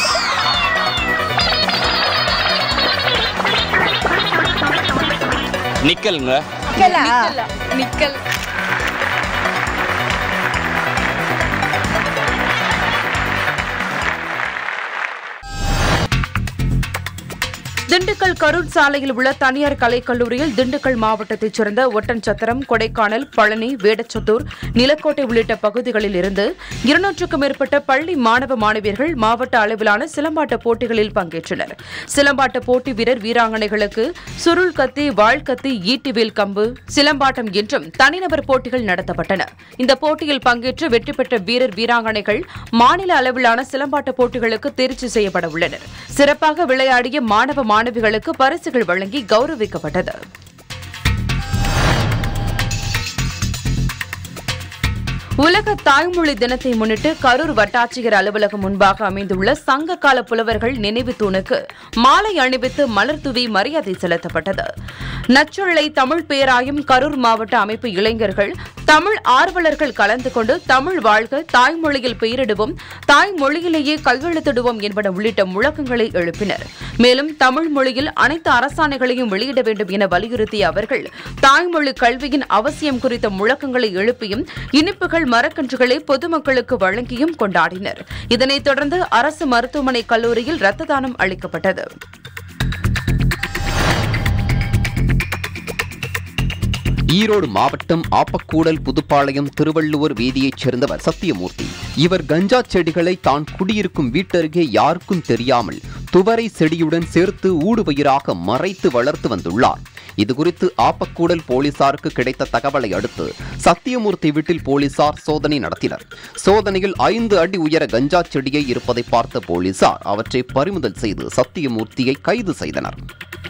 நிக்கலுங்க நிக்கல் திண்டுக்கல் கரூர் சாலையில் உள்ள தனியார் கலைக்கல்லூரியில் திண்டுக்கல் மாவட்டத்தைச் சேர்ந்த ஒட்டன்சத்திரம் கொடைக்கானல் பழனி வேடச்சத்தூர் நிலக்கோட்டை உள்ளிட்ட பகுதிகளில் இருந்து இருநூற்றுக்கும் மேற்பட்ட பள்ளி மாணவ மாணவியர்கள் மாவட்ட அளவிலான சிலம்பாட்ட போட்டிகளில் பங்கேற்றனர் சிலம்பாட்ட போட்டி வீரர் வீராங்கனைகளுக்கு சுருள் கத்தி வாழ்கத்தி ஈட்டிவேல் கம்பு சிலம்பாட்டம் என்றும் தனிநபர் போட்டிகள் நடத்தப்பட்டன இந்த போட்டியில் பங்கேற்று வெற்றி பெற்ற வீரர் வீராங்கனைகள் மாநில அளவிலான சிலம்பாட்ட போட்டிகளுக்கு தேர்ச்சி செய்யப்பட உள்ளனர் சிறப்பாக விளையாடிய மாணவ மாணவிகளுக்கு பரிசுகள் வழங்கி கௌரவிக்கப்பட்டது உலக தாய்மொழி தினத்தை முன்னிட்டு கரூர் வட்டாட்சியர் அலுவலகம் முன்பாக அமைந்துள்ள சங்க கால புலவர்கள் நினைவு தூணுக்கு மாலை அணிவித்து மலர் தூவி மரியாதை செலுத்தப்பட்டது நச்சுழலை தமிழ் பேராயம் கரூர் மாவட்ட அமைப்பு இளைஞர்கள் தமிழ் ஆர்வலர்கள் கலந்து கொண்டு தமிழ் வாழ்க தாய்மொழியில் பெயரிடுவோம் தாய்மொழியிலேயே கையெழுத்திடுவோம் என்பன உள்ளிட்ட முழக்கங்களை எழுப்பினர் மேலும் தமிழ் மொழியில் அனைத்து அரசாணைகளையும் வெளியிட வேண்டும் என வலியுறுத்திய அவர்கள் தாய்மொழி கல்வியின் அவசியம் குறித்த முழக்கங்களை எழுப்பியும் இனிப்புகள் மரக்கன்றுகளை பொதுமக்களுக்கு வழங்கியும் கொண்டாடினர் இதனைத் தொடர்ந்து அரசு மருத்துவமனை கல்லூரியில் இரத்த தானம் அளிக்கப்பட்டது ஈரோடு மாவட்டம் ஆப்பக்கூடல் புதுப்பாளையம் திருவள்ளுவர் வீதியைச் சேர்ந்தவர் சத்தியமூர்த்தி இவர் கஞ்சா செடிகளை தான் குடியிருக்கும் வீட்டருகே யாருக்கும் தெரியாமல் துவரை செடியுடன் சேர்த்து ஊடுபயிராக மறைத்து வளர்த்து வந்துள்ளார் இதுகுறித்து ஆப்பக்கூடல் போலீசாருக்கு கிடைத்த தகவலை அடுத்து சத்தியமூர்த்தி வீட்டில் போலீசார் சோதனை நடத்தினர் சோதனையில் ஐந்து அடி உயர கஞ்சா செடியை இருப்பதை பார்த்த போலீசார் அவற்றை பறிமுதல் செய்து சத்தியமூர்த்தியை கைது செய்தனர்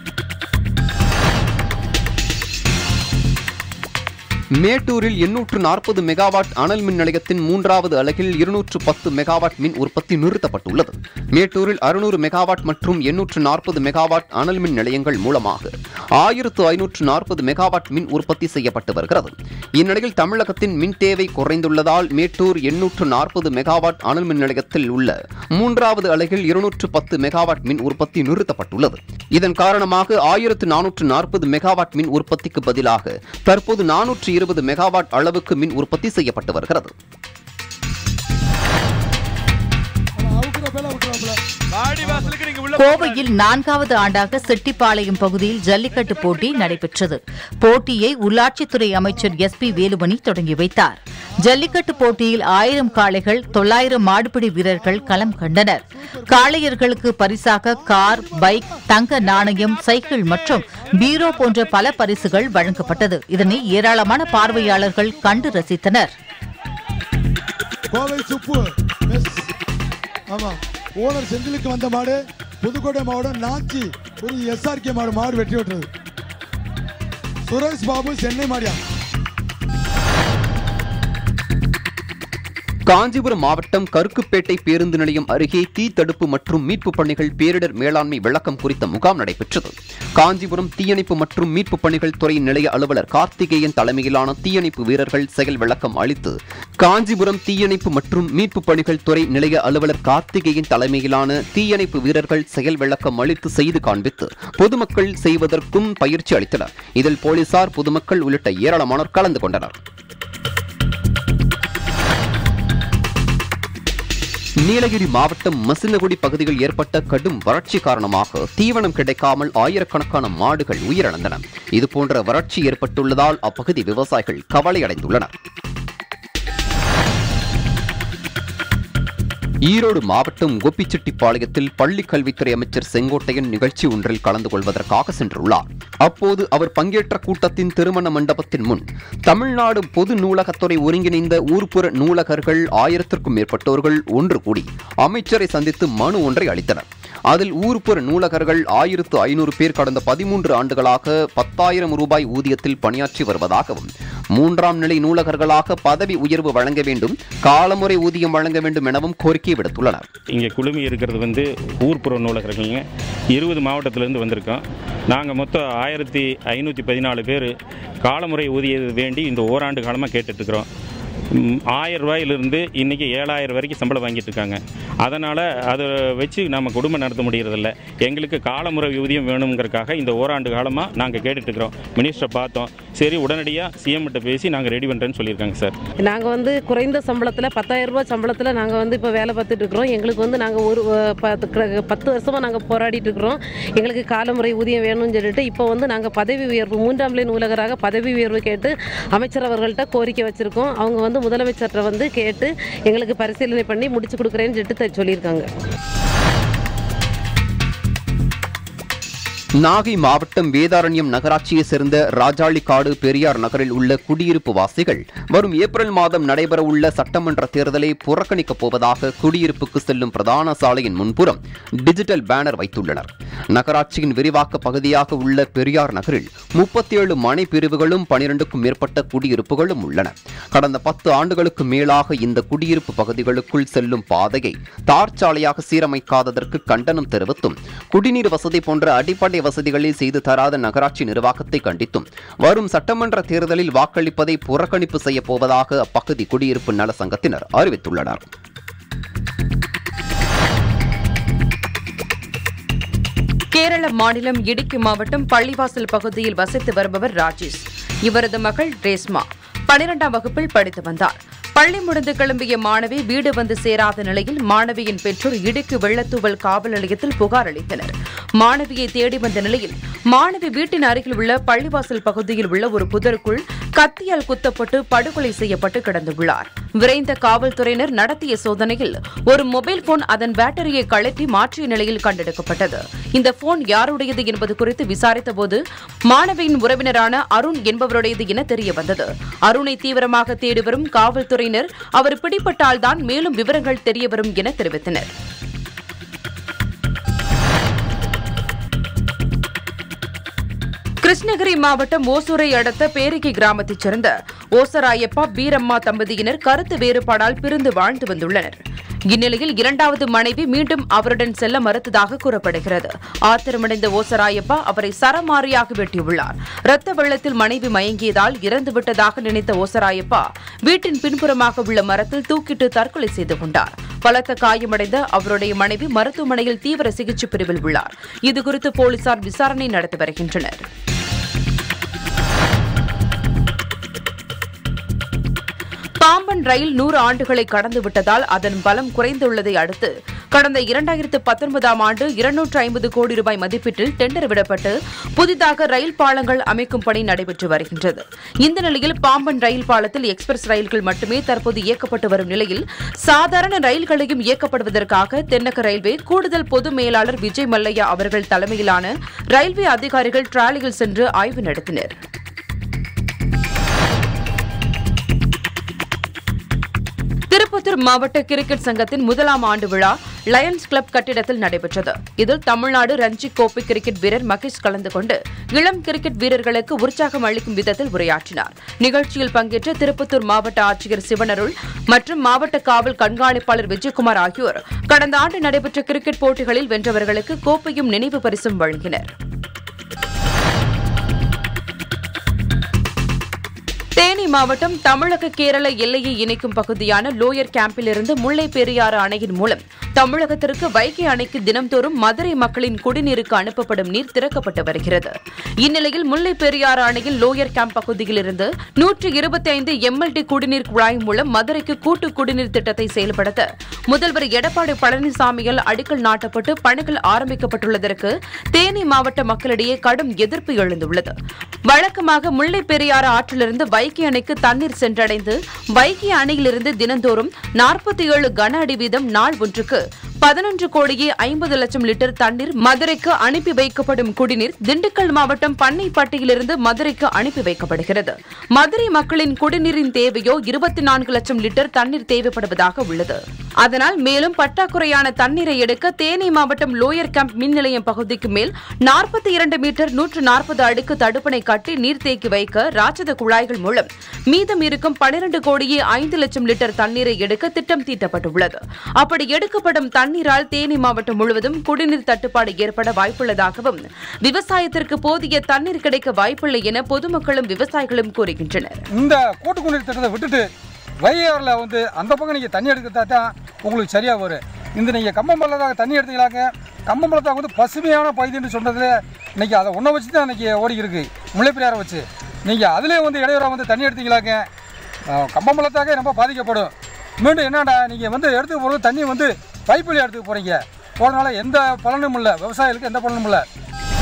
மேட்டூரில் எண்ணூற்று நாற்பது மெகாவாட் அனல் மின் நிலையத்தின் மூன்றாவது அலகில் இருநூற்று பத்து மெகாவாட் மின் உற்பத்தி நிறுத்தப்பட்டுள்ளது மேட்டூரில் அறுநூறு மெகாவாட் மற்றும் எண்ணூற்று நாற்பது மெகாவாட் அனல் மின் நிலையங்கள் மூலமாக ஆயிரத்து ஐநூற்று நாற்பது மெகாவாட் மின் உற்பத்தி செய்யப்பட்டு வருகிறது இந்நிலையில் தமிழகத்தின் மின் தேவை குறைந்துள்ளதால் மேட்டூர் எண்ணூற்று நாற்பது மெகாவாட் அனல் மின் நிலையத்தில் உள்ள மூன்றாவது அலகில் இருநூற்று பத்து மெகாவாட் மின் உற்பத்தி நிறுத்தப்பட்டுள்ளது இதன் காரணமாக ஆயிரத்து நானூற்று நாற்பது மெகாவாட் மின் உற்பத்திக்கு பதிலாக தற்போது நானூற்று இருபது மெகாவாட் அளவுக்கு மின் உற்பத்தி செய்யப்பட்டு வருகிறது கோவையில் நான்காவது ஆண்டாக செட்டிப்பாளையம் பகுதியில் ஜல்லிக்கட்டு போட்டி நடைபெற்றது போட்டியை உள்ளாட்சித்துறை அமைச்சர் எஸ் பி வேலுமணி தொடங்கி வைத்தார் ஜல்லிக்கட்டு போட்டியில் ஆயிரம் காளைகள் தொள்ளாயிரம் மாடுபிடி வீரர்கள் களம் கண்டனர் காளையர்களுக்கு பரிசாக கார் பைக் தங்க நாணயம் சைக்கிள் மற்றும் பீரோ போன்ற பல பரிசுகள் வழங்கப்பட்டது இதனை ஏராளமான பார்வையாளர்கள் கண்டு ரசித்தனர் கோவை சுப்பு எஸ். ஆமா ஓனர் செந்திலுக்கு வந்த மாடு புதுக்கோட்டை மாவட்டம் நாச்சி ஒரு எஸ்ஆர்கே மாடு மாடு வெற்றி விட்டது சுரேஷ் பாபு சென்னை மாடியா காஞ்சிபுரம் மாவட்டம் கருக்குப்பேட்டை பேருந்து நிலையம் அருகே தீ தடுப்பு மற்றும் மீட்பு பணிகள் பேரிடர் மேலாண்மை விளக்கம் குறித்த முகாம் நடைபெற்றது காஞ்சிபுரம் தீயணைப்பு மற்றும் மீட்பு பணிகள் துறை நிலைய அலுவலர் கார்த்திகேயன் தலைமையிலான தீயணைப்பு வீரர்கள் செயல் விளக்கம் அளித்து காஞ்சிபுரம் தீயணைப்பு மற்றும் மீட்பு பணிகள் துறை நிலைய அலுவலர் கார்த்திகேயன் தலைமையிலான தீயணைப்பு வீரர்கள் செயல் விளக்கம் அளித்து செய்து காண்பித்து பொதுமக்கள் செய்வதற்கும் பயிற்சி அளித்தனர் இதில் போலீசார் பொதுமக்கள் உள்ளிட்ட ஏராளமானோர் கலந்து கொண்டனர் நீலகிரி மாவட்டம் மசினகுடி பகுதியில் ஏற்பட்ட கடும் வறட்சி காரணமாக தீவனம் கிடைக்காமல் ஆயிரக்கணக்கான மாடுகள் உயிரிழந்தன இதுபோன்ற வறட்சி ஏற்பட்டுள்ளதால் அப்பகுதி விவசாயிகள் கவலையடைந்துள்ளனர் ஈரோடு மாவட்டம் கோபிச்செட்டிப்பாளையத்தில் பள்ளி கல்வித்துறை அமைச்சர் செங்கோட்டையன் நிகழ்ச்சி ஒன்றில் கலந்து கொள்வதற்காக சென்றுள்ளார் அப்போது அவர் பங்கேற்ற கூட்டத்தின் திருமண மண்டபத்தின் முன் தமிழ்நாடு பொது நூலகத்துறை ஒருங்கிணைந்த ஊர்ப்புற நூலகர்கள் ஆயிரத்திற்கும் மேற்பட்டோர்கள் ஒன்று கூடி அமைச்சரை சந்தித்து மனு ஒன்றை அளித்தனர் அதில் ஊர்ப்புற நூலகர்கள் ஆயிரத்து ஐநூறு பேர் கடந்த பதிமூன்று ஆண்டுகளாக பத்தாயிரம் ரூபாய் ஊதியத்தில் பணியாற்றி வருவதாகவும் மூன்றாம் நிலை நூலகர்களாக பதவி உயர்வு வழங்க வேண்டும் காலமுறை ஊதியம் வழங்க வேண்டும் எனவும் கோரிக்கை விடுத்துள்ளனர் இங்கே குழுமி இருக்கிறது வந்து ஊர்ப்புற நூலகர்கள்ங்க இருபது மாவட்டத்திலேருந்து வந்திருக்கோம் நாங்கள் மொத்தம் ஆயிரத்தி ஐநூற்றி பதினாலு பேர் காலமுறை ஊதியம் வேண்டி இந்த ஓராண்டு காலமாக கேட்டுட்ருக்குறோம் ஆயிரம் ரூபாயிலிருந்து இன்றைக்கி ஏழாயிரம் வரைக்கும் சம்பளம் வாங்கிட்டு இருக்காங்க அதனால் அதை வச்சு நம்ம குடும்பம் நடத்த முடியறதில்ல எங்களுக்கு காலமுறை ஊதியம் வேணுங்கிறதுக்காக இந்த ஓராண்டு காலமாக நாங்கள் கேட்டுட்ருக்குறோம் மினிஸ்டரை பார்த்தோம் சரி உடனடியாக சிஎம் கிட்ட பேசி நாங்கள் ரெடி பண்ணுறேன்னு சொல்லியிருக்காங்க சார் நாங்கள் வந்து குறைந்த சம்பளத்தில் பத்தாயிரம் ரூபாய் சம்பளத்தில் நாங்கள் வந்து இப்போ வேலை பார்த்துட்டு இருக்கிறோம் எங்களுக்கு வந்து நாங்கள் ஒரு அஹ், பத்து கிர- பத்து வருஷமாக நாங்கள் போராடிட்டு இருக்கிறோம் எங்களுக்கு காலமுறை ஊதியம் வேணும்னு சொல்லிட்டு இப்போ வந்து நாங்கள் பதவி உயர்வு மூன்றாம் நிலை நூலகராக பதவி உயர்வு கேட்டு அமைச்சர் அவர்கள்ட்ட கோரிக்கை வச்சுருக்கோம் அவங்க வந்து முதலமைச்சர்கிட்ட வந்து கேட்டு எங்களுக்கு பரிசீலனை பண்ணி முடிச்சு கொடுக்குறேன்னு சொல்லிட்டு த- சொல்லியிருக்காங்க நாகை மாவட்டம் வேதாரண்யம் நகராட்சியை சேர்ந்த ராஜாளிக்காடு பெரியார் நகரில் உள்ள குடியிருப்பு வாசிகள் வரும் ஏப்ரல் மாதம் நடைபெறவுள்ள சட்டமன்ற தேர்தலை புறக்கணிக்கப் போவதாக குடியிருப்புக்கு செல்லும் பிரதான சாலையின் முன்புறம் டிஜிட்டல் பேனர் வைத்துள்ளனர் நகராட்சியின் விரிவாக்க பகுதியாக உள்ள பெரியார் நகரில் முப்பத்தி ஏழு மனை பிரிவுகளும் பனிரெண்டுக்கும் மேற்பட்ட குடியிருப்புகளும் உள்ளன கடந்த பத்து ஆண்டுகளுக்கு மேலாக இந்த குடியிருப்பு பகுதிகளுக்குள் செல்லும் பாதையை தார் சாலையாக சீரமைக்காததற்கு கண்டனம் தெரிவித்தும் குடிநீர் வசதி போன்ற அடிப்படை வசதிகளை செய்து தராத நகராட்சி நிர்வாகத்தை கண்டித்தும் வரும் சட்டமன்ற தேர்தலில் வாக்களிப்பதை புறக்கணிப்பு செய்யப் போவதாக அப்பகுதி குடியிருப்பு நல சங்கத்தினர் அறிவித்துள்ளனர் கேரள மாநிலம் இடுக்கி மாவட்டம் பள்ளிவாசல் பகுதியில் வசித்து வருபவர் ராஜேஷ் இவரது மகள் ரேஸ்மா பனிரெண்டாம் வகுப்பில் படித்து வந்தார் பள்ளி முடிந்து கிளம்பிய மாணவி வீடு வந்து சேராத நிலையில் மாணவியின் பெற்றோர் இடுக்கு வெள்ளத்தூவல் காவல் நிலையத்தில் புகார் அளித்தனர் மாணவியை தேடி வந்த நிலையில் மாணவி வீட்டின் அருகில் உள்ள பள்ளிவாசல் பகுதியில் உள்ள ஒரு புதருக்குள் கத்தியால் குத்தப்பட்டு படுகொலை செய்யப்பட்டு கிடந்துள்ளார் விரைந்த காவல்துறையினர் நடத்திய சோதனையில் ஒரு மொபைல் போன் அதன் பேட்டரியை கழற்றி மாற்றிய நிலையில் கண்டெடுக்கப்பட்டது இந்த போன் யாருடையது என்பது குறித்து விசாரித்தபோது மாணவியின் உறவினரான அருண் என்பவருடையது என தெரிய வந்தது அருணை தீவிரமாக தேடி வரும் காவல்துறையினர் அவர் பிடிபட்டால்தான் மேலும் விவரங்கள் தெரியவரும் என தெரிவித்தனர் கிருஷ்ணகிரி மாவட்டம் ஓசூரை அடுத்த பேரிகை கிராமத்தைச் சேர்ந்த ஓசராயப்பா பீரம்மா தம்பதியினர் கருத்து வேறுபாடால் பிரிந்து வாழ்ந்து வந்துள்ளனர் இந்நிலையில் இரண்டாவது மனைவி மீண்டும் அவருடன் செல்ல மறுத்ததாக கூறப்படுகிறது ஆத்திரமடைந்த ஓசராயப்பா அவரை சரமாரியாக வெட்டியுள்ளார் இரத்த வெள்ளத்தில் மனைவி மயங்கியதால் இறந்துவிட்டதாக நினைத்த ஓசராயப்பா வீட்டின் பின்புறமாக உள்ள மரத்தில் தூக்கிட்டு தற்கொலை செய்து கொண்டார் பலத்த காயமடைந்த அவருடைய மனைவி மருத்துவமனையில் தீவிர சிகிச்சை பிரிவில் உள்ளார் இதுகுறித்து போலீசார் விசாரணை நடத்தி வருகின்றனர் பாம்பன் ரயில் நூறு ஆண்டுகளை கடந்து விட்டதால் அதன் பலம் குறைந்துள்ளதை அடுத்து கடந்த இரண்டாயிரத்து பத்தொன்பதாம் ஆண்டு இருநூற்று ஐம்பது கோடி ரூபாய் மதிப்பீட்டில் டெண்டர் விடப்பட்டு புதிதாக ரயில் பாலங்கள் அமைக்கும் பணி நடைபெற்று வருகின்றது இந்த நிலையில் பாம்பன் ரயில் பாலத்தில் எக்ஸ்பிரஸ் ரயில்கள் மட்டுமே தற்போது இயக்கப்பட்டு வரும் நிலையில் சாதாரண ரயில்களையும் இயக்கப்படுவதற்காக தென்னக ரயில்வே கூடுதல் பொது மேலாளர் விஜய் மல்லையா அவர்கள் தலைமையிலான ரயில்வே அதிகாரிகள் டிராலியில் சென்று ஆய்வு நடத்தினர் திருப்பத்தூர் மாவட்ட கிரிக்கெட் சங்கத்தின் முதலாம் ஆண்டு விழா லயன்ஸ் கிளப் கட்டிடத்தில் நடைபெற்றது இதில் தமிழ்நாடு ரஞ்சி கோப்பை கிரிக்கெட் வீரர் மகேஷ் கலந்து கொண்டு இளம் கிரிக்கெட் வீரர்களுக்கு உற்சாகம் அளிக்கும் விதத்தில் உரையாற்றினார் நிகழ்ச்சியில் பங்கேற்ற திருப்பத்தூர் மாவட்ட ஆட்சியர் சிவனருள் மற்றும் மாவட்ட காவல் கண்காணிப்பாளர் விஜயகுமார் ஆகியோர் கடந்த ஆண்டு நடைபெற்ற கிரிக்கெட் போட்டிகளில் வென்றவர்களுக்கு கோப்பையும் நினைவு பரிசும் வழங்கினர் தேனி மாவட்டம் தமிழக கேரள எல்லையை இணைக்கும் பகுதியான லோயர் கேம்பிலிருந்து முல்லை பெரியாறு அணையின் மூலம் தமிழகத்திற்கு வைகை அணைக்கு தினம்தோறும் மதுரை மக்களின் குடிநீருக்கு அனுப்பப்படும் நீர் திறக்கப்பட்டு வருகிறது இந்நிலையில் முல்லை பெரியாறு அணையில் லோயர் கேம்ப் பகுதியிலிருந்து நூற்று இருபத்தி ஐந்து எம்எல்டி குடிநீர் குழாய் மூலம் மதுரைக்கு கூட்டு குடிநீர் திட்டத்தை செயல்படுத்த முதல்வர் எடப்பாடி பழனிசாமியால் அடிக்கல் நாட்டப்பட்டு பணிகள் ஆரம்பிக்கப்பட்டுள்ளதற்கு தேனி மாவட்ட மக்களிடையே கடும் எதிர்ப்பு எழுந்துள்ளது வழக்கமாக முல்லை பெரியாறு ஆற்றிலிருந்து வைகை அணைக்கு தண்ணீர் சென்றடைந்து வைகை அணையிலிருந்து தினந்தோறும் நாற்பத்தி ஏழு கன அடி வீதம் நாள் ஒன்றுக்கு பதினொன்று கோடியே ஐம்பது லட்சம் லிட்டர் தண்ணீர் மதுரைக்கு அனுப்பி வைக்கப்படும் குடிநீர் திண்டுக்கல் மாவட்டம் பண்ணைப்பட்டியிலிருந்து மதுரைக்கு அனுப்பி வைக்கப்படுகிறது மதுரை மக்களின் குடிநீரின் தேவையோ இருபத்தி நான்கு லட்சம் லிட்டர் தண்ணீர் தேவைப்படுவதாக உள்ளது அதனால் மேலும் பற்றாக்குறையான தண்ணீரை எடுக்க தேனி மாவட்டம் லோயர் கேம்ப் மின் நிலையம் பகுதிக்கு மேல் நாற்பத்தி இரண்டு மீட்டர் நூற்று நாற்பது அடுக்கு தடுப்பணை கட்டி நீர் தேக்கி வைக்க ராட்சத குழாய்கள் மூலம் மீதம் இருக்கும் பனிரண்டு கோடியே ஐந்து லட்சம் லிட்டர் தண்ணீரை எடுக்க திட்டம் தீட்டப்பட்டுள்ளது அப்படி எடுக்கப்படும் தண்ணீரால் தேனி மாவட்டம் முழுவதும் குடிநீர் தட்டுப்பாடு ஏற்பட வாய்ப்புள்ளதாகவும் விவசாயத்திற்கு போதிய தண்ணீர் கிடைக்க வாய்ப்பில்லை என பொதுமக்களும் விவசாயிகளும் கூறுகின்றனர் இந்த கூட்டு குடிநீர் திட்டத்தை விட்டுட்டு வையாறில் வந்து அந்த பக்கம் நீங்கள் தண்ணி எடுக்கிறதா தான் உங்களுக்கு சரியாக வரும் இந்த நீங்கள் கம்பம்பள்ளத்தாக தண்ணி எடுத்தீங்களாங்க கம்பம்பள்ளத்தாக வந்து பசுமையான பகுதின்னு சொன்னதில் இன்னைக்கு அதை ஒன்றை வச்சு தான் இன்னைக்கு ஓடி இருக்கு முல்லைப்பெரியாரை வச்சு நீங்கள் அதிலே வந்து இடையூறாக வந்து தண்ணி எடுத்தீங்களாங்க கம்பம்பள்ளத்தாக ரொம்ப பாதிக்கப்படும் மீண்டும் என்னடா நீங்கள் வந்து எடுத்துக்க போகிறது தண்ணி வந்து பைப்பில் எடுத்துக்க போகிறீங்க போகிறதுனால எந்த பலனும் இல்லை விவசாயிகளுக்கு எந்த பலனும் இல்லை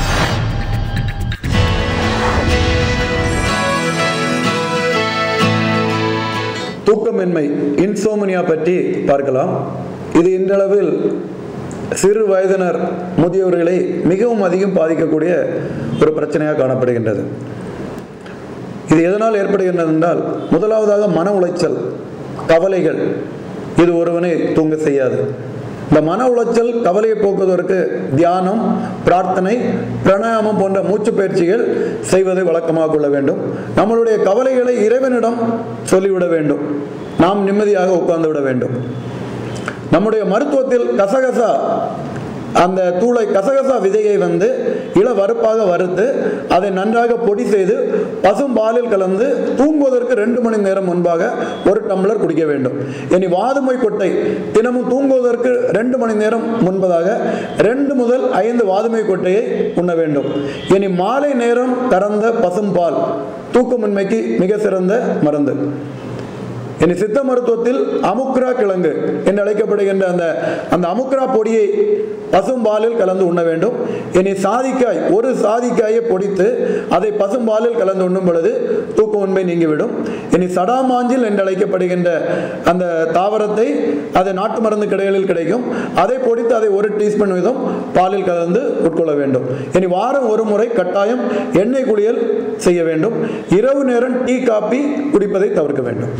தூக்கமின்மை இன்சோமனியா பற்றி பார்க்கலாம் இது இன்றளவில் சிறு வயதினர் முதியவர்களை மிகவும் அதிகம் பாதிக்கக்கூடிய ஒரு பிரச்சனையாக காணப்படுகின்றது இது எதனால் ஏற்படுகின்றது என்றால் முதலாவதாக மன உளைச்சல் கவலைகள் இது ஒருவனை தூங்க செய்யாது இந்த மன உளைச்சல் கவலையை போக்குவதற்கு தியானம் பிரார்த்தனை பிராணாயாமம் போன்ற மூச்சு பயிற்சிகள் செய்வதை வழக்கமாக கொள்ள வேண்டும் நம்மளுடைய கவலைகளை இறைவனிடம் சொல்லிவிட வேண்டும் நாம் நிம்மதியாக உட்கார்ந்து விட வேண்டும் நம்முடைய மருத்துவத்தில் கசகசா அந்த தூளை கசகசா விதையை வந்து இள வறுப்பாக வறுத்து அதை நன்றாக பொடி செய்து பசும் பாலில் கலந்து தூங்குவதற்கு ரெண்டு மணி நேரம் முன்பாக ஒரு டம்ளர் குடிக்க வேண்டும் இனி வாதுமை கொட்டை தினமும் தூங்குவதற்கு ரெண்டு மணி நேரம் முன்பதாக ரெண்டு முதல் ஐந்து வாதுமை கொட்டையை உண்ண வேண்டும் இனி மாலை நேரம் கறந்த பசும் பால் தூக்கமின்மைக்கு மிக சிறந்த மருந்து இனி சித்த மருத்துவத்தில் அமுக்ரா கிழங்கு என்று அழைக்கப்படுகின்ற அந்த அந்த அமுக்ரா பொடியை பசும்பாலில் கலந்து உண்ண வேண்டும் இனி சாதிக்காய் ஒரு சாதிக்காயை பொடித்து அதை பசும்பாலில் கலந்து உண்ணும் பொழுது தூக்க உண்மை நீங்கிவிடும் இனி சடாமாஞ்சில் என்று அழைக்கப்படுகின்ற அந்த தாவரத்தை அது நாட்டு மருந்து கடைகளில் கிடைக்கும் அதை பொடித்து அதை ஒரு டீஸ்பூன் வீதம் பாலில் கலந்து உட்கொள்ள வேண்டும் இனி வாரம் ஒரு முறை கட்டாயம் எண்ணெய் குளியல் செய்ய வேண்டும் இரவு நேரம் டீ காபி குடிப்பதை தவிர்க்க வேண்டும்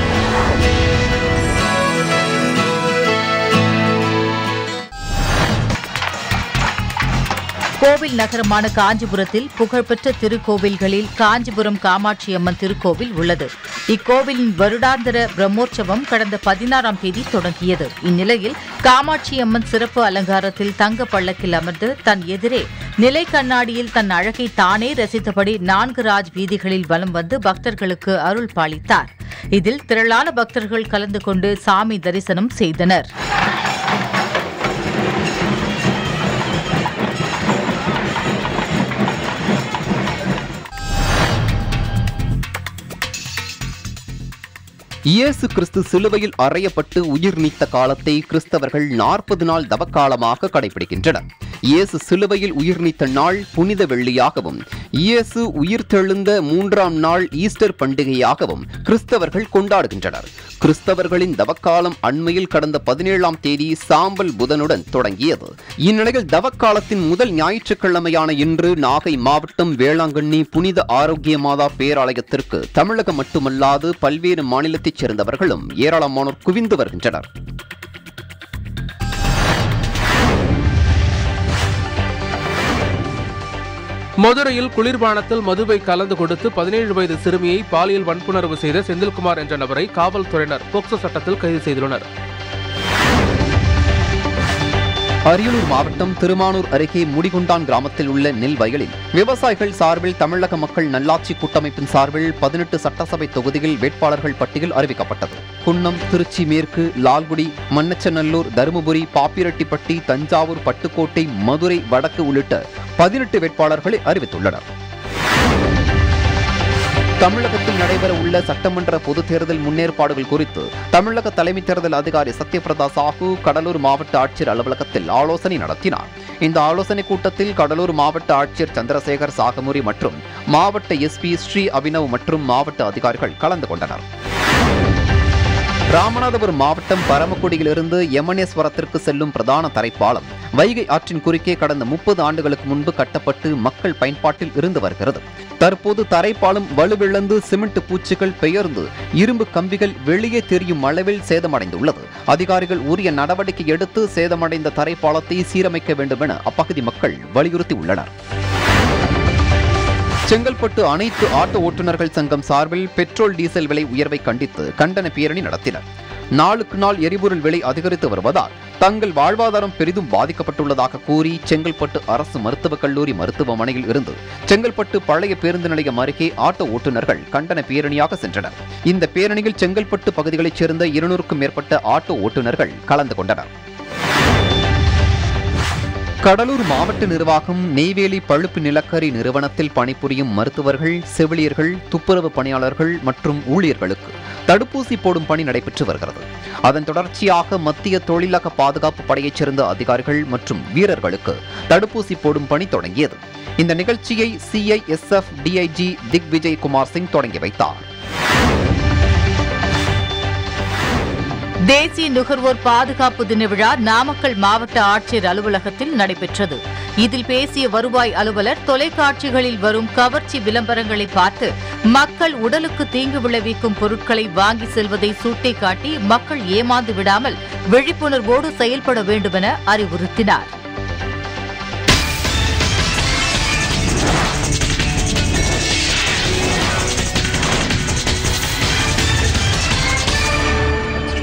கோவில் நகரமான காஞ்சிபுரத்தில் புகழ்பெற்ற திருக்கோவில்களில் காஞ்சிபுரம் காமாட்சி அம்மன் திருக்கோவில் உள்ளது இக்கோவிலின் வருடாந்திர பிரம்மோற்சவம் கடந்த பதினாறாம் தேதி தொடங்கியது இந்நிலையில் காமாட்சி அம்மன் சிறப்பு அலங்காரத்தில் தங்க பள்ளக்கில் அமர்ந்து தன் எதிரே நிலை கண்ணாடியில் தன் அழகை தானே ரசித்தபடி நான்கு ராஜ் வீதிகளில் வலம் வந்து பக்தர்களுக்கு அருள் பாலித்தார் இதில் திரளான பக்தர்கள் கலந்து கொண்டு சாமி தரிசனம் செய்தனர் இயேசு கிறிஸ்து சிலுவையில் அறையப்பட்டு உயிர் நீத்த காலத்தை கிறிஸ்தவர்கள் நாற்பது நாள் தவக்காலமாக கடைபிடிக்கின்றனர் இயேசு சிலுவையில் உயிர் நீத்த நாள் புனித வெள்ளியாகவும் இயேசு உயிர் தெழுந்த மூன்றாம் நாள் ஈஸ்டர் பண்டிகையாகவும் கிறிஸ்தவர்கள் கொண்டாடுகின்றனர் கிறிஸ்தவர்களின் தவக்காலம் அண்மையில் கடந்த பதினேழாம் தேதி சாம்பல் புதனுடன் தொடங்கியது இந்நிலையில் தவக்காலத்தின் முதல் ஞாயிற்றுக்கிழமையான இன்று நாகை மாவட்டம் வேளாங்கண்ணி புனித ஆரோக்கிய மாதா பேராலயத்திற்கு தமிழகம் மட்டுமல்லாது பல்வேறு மாநிலத்தைச் சேர்ந்தவர்களும் ஏராளமானோர் குவிந்து வருகின்றனர் மதுரையில் குளிர்பானத்தில் மதுவை கலந்து கொடுத்து பதினேழு வயது சிறுமியை பாலியல் வன்புணர்வு செய்த செந்தில்குமார் என்ற நபரை காவல்துறையினர் போக்சோ சட்டத்தில் கைது செய்துள்ளனர் அரியலூர் மாவட்டம் திருமானூர் அருகே முடிகுண்டான் கிராமத்தில் உள்ள நெல் வயலில் விவசாயிகள் சார்பில் தமிழக மக்கள் நல்லாட்சி கூட்டமைப்பின் சார்பில் பதினெட்டு சட்டசபை தொகுதியில் வேட்பாளர்கள் பட்டியல் அறிவிக்கப்பட்டது குன்னம் திருச்சி மேற்கு லால்குடி மண்ணச்சநல்லூர் தருமபுரி பாப்பிரெட்டிப்பட்டி தஞ்சாவூர் பட்டுக்கோட்டை மதுரை வடக்கு உள்ளிட்ட பதினெட்டு வேட்பாளர்களை அறிவித்துள்ளனர் தமிழகத்தில் நடைபெற உள்ள சட்டமன்ற பொதுத் தேர்தல் முன்னேற்பாடுகள் குறித்து தமிழக தலைமை தேர்தல் அதிகாரி சத்யபிரதா சாஹூ கடலூர் மாவட்ட ஆட்சியர் அலுவலகத்தில் ஆலோசனை நடத்தினார் இந்த ஆலோசனைக் கூட்டத்தில் கடலூர் மாவட்ட ஆட்சியர் சந்திரசேகர் சாகமுரி மற்றும் மாவட்ட எஸ்பி ஸ்ரீ அபினவ் மற்றும் மாவட்ட அதிகாரிகள் கலந்து கொண்டனர் ராமநாதபுரம் மாவட்டம் பரமக்குடியிலிருந்து யமனேஸ்வரத்திற்கு செல்லும் பிரதான தரைப்பாலம் வைகை ஆற்றின் குறுக்கே கடந்த முப்பது ஆண்டுகளுக்கு முன்பு கட்டப்பட்டு மக்கள் பயன்பாட்டில் இருந்து வருகிறது தற்போது தரைப்பாலம் வலுவிழந்து சிமெண்ட் பூச்சிகள் பெயர்ந்து இரும்பு கம்பிகள் வெளியே தெரியும் அளவில் சேதமடைந்துள்ளது அதிகாரிகள் உரிய நடவடிக்கை எடுத்து சேதமடைந்த தரைப்பாலத்தை சீரமைக்க வேண்டும் என அப்பகுதி மக்கள் வலியுறுத்தியுள்ளனர் செங்கல்பட்டு அனைத்து ஆட்டோ ஓட்டுநர்கள் சங்கம் சார்பில் பெட்ரோல் டீசல் விலை உயர்வை கண்டித்து கண்டன பேரணி நடத்தினர் நாளுக்கு நாள் எரிபொருள் விலை அதிகரித்து வருவதால் தங்கள் வாழ்வாதாரம் பெரிதும் பாதிக்கப்பட்டுள்ளதாக கூறி செங்கல்பட்டு அரசு மருத்துவக் கல்லூரி மருத்துவமனையில் இருந்து செங்கல்பட்டு பழைய பேருந்து நிலையம் அருகே ஆட்டோ ஓட்டுநர்கள் கண்டன பேரணியாக சென்றனர் இந்த பேரணியில் செங்கல்பட்டு பகுதிகளைச் சேர்ந்த இருநூறுக்கும் மேற்பட்ட ஆட்டோ ஓட்டுநர்கள் கலந்து கொண்டனர் கடலூர் மாவட்ட நிர்வாகம் நெய்வேலி பழுப்பு நிலக்கரி நிறுவனத்தில் பணிபுரியும் மருத்துவர்கள் செவிலியர்கள் துப்புரவு பணியாளர்கள் மற்றும் ஊழியர்களுக்கு தடுப்பூசி போடும் பணி நடைபெற்று வருகிறது அதன் தொடர்ச்சியாக மத்திய தொழிலக பாதுகாப்பு படையைச் சேர்ந்த அதிகாரிகள் மற்றும் வீரர்களுக்கு தடுப்பூசி போடும் பணி தொடங்கியது இந்த நிகழ்ச்சியை சிஐஎஸ்எஃப் டிஐஜி திக் விஜய் குமார் சிங் தொடங்கி வைத்தார் தேசிய நுகர்வோர் பாதுகாப்பு தின விழா நாமக்கல் மாவட்ட ஆட்சியர் அலுவலகத்தில் நடைபெற்றது இதில் பேசிய வருவாய் அலுவலர் தொலைக்காட்சிகளில் வரும் கவர்ச்சி விளம்பரங்களை பார்த்து மக்கள் உடலுக்கு தீங்கு விளைவிக்கும் பொருட்களை வாங்கி செல்வதை சுட்டிக்காட்டி மக்கள் ஏமாந்து விடாமல் விழிப்புணர்வோடு செயல்பட வேண்டுமென அறிவுறுத்தினார்